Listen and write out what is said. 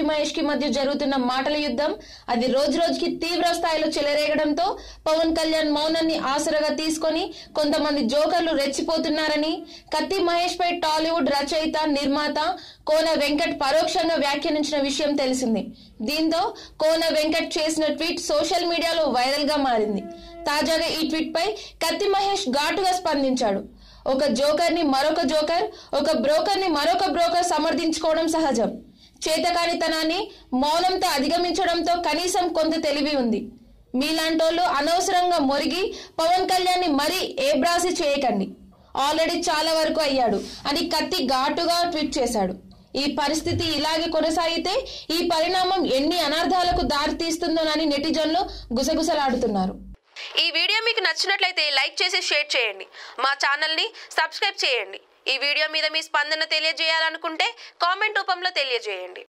కత్తి మహేష్ కి మధ్య జరుగుతున్న మాటల యుద్ధం అది రోజు రోజుకి తీవ్ర స్థాయిలో చెలరేగడంతో పవన్ కళ్యాణ్ మౌనాన్ని ఆసరగా తీసుకొని కొంతమంది జోకర్లు రెచ్చిపోతున్నారని కత్తి మహేష్ పై టాలీవుడ్ రచయిత నిర్మాత కోన వెంకట్ పరోక్షంగా వ్యాఖ్యానించిన విషయం తెలిసింది దీంతో కోన వెంకట్ చేసిన ట్వీట్ సోషల్ మీడియాలో వైరల్ గా మారింది తాజాగా ఈ ట్వీట్ పై కత్తి మహేష్ ఘాటుగా స్పందించాడు ఒక జోకర్ ని మరొక జోకర్ ఒక బ్రోకర్ ని మరొక బ్రోకర్ సమర్థించుకోవడం సహజం చేతకానితనాన్ని మౌనంతో అధిగమించడంతో కనీసం కొంత తెలివి ఉంది మీలాంటోళ్ళు అనవసరంగా మొరిగి పవన్ కళ్యాణ్ ని మరీ ఏబ్రాసి చేయకండి ఆల్రెడీ చాలా వరకు అయ్యాడు అని కత్తి ఘాటుగా ట్వీట్ చేశాడు ఈ పరిస్థితి ఇలాగే కొనసాగితే ఈ పరిణామం ఎన్ని అనర్థాలకు దారి తీస్తుందోనని నెటిజన్లు గుసగుసలాడుతున్నారు ఈ వీడియో మీకు నచ్చినట్లయితే లైక్ చేసి షేర్ చేయండి మా ఛానల్ని సబ్స్క్రైబ్ చేయండి ఈ వీడియో మీద మీ స్పందన తెలియజేయాలనుకుంటే కామెంట్ రూపంలో తెలియజేయండి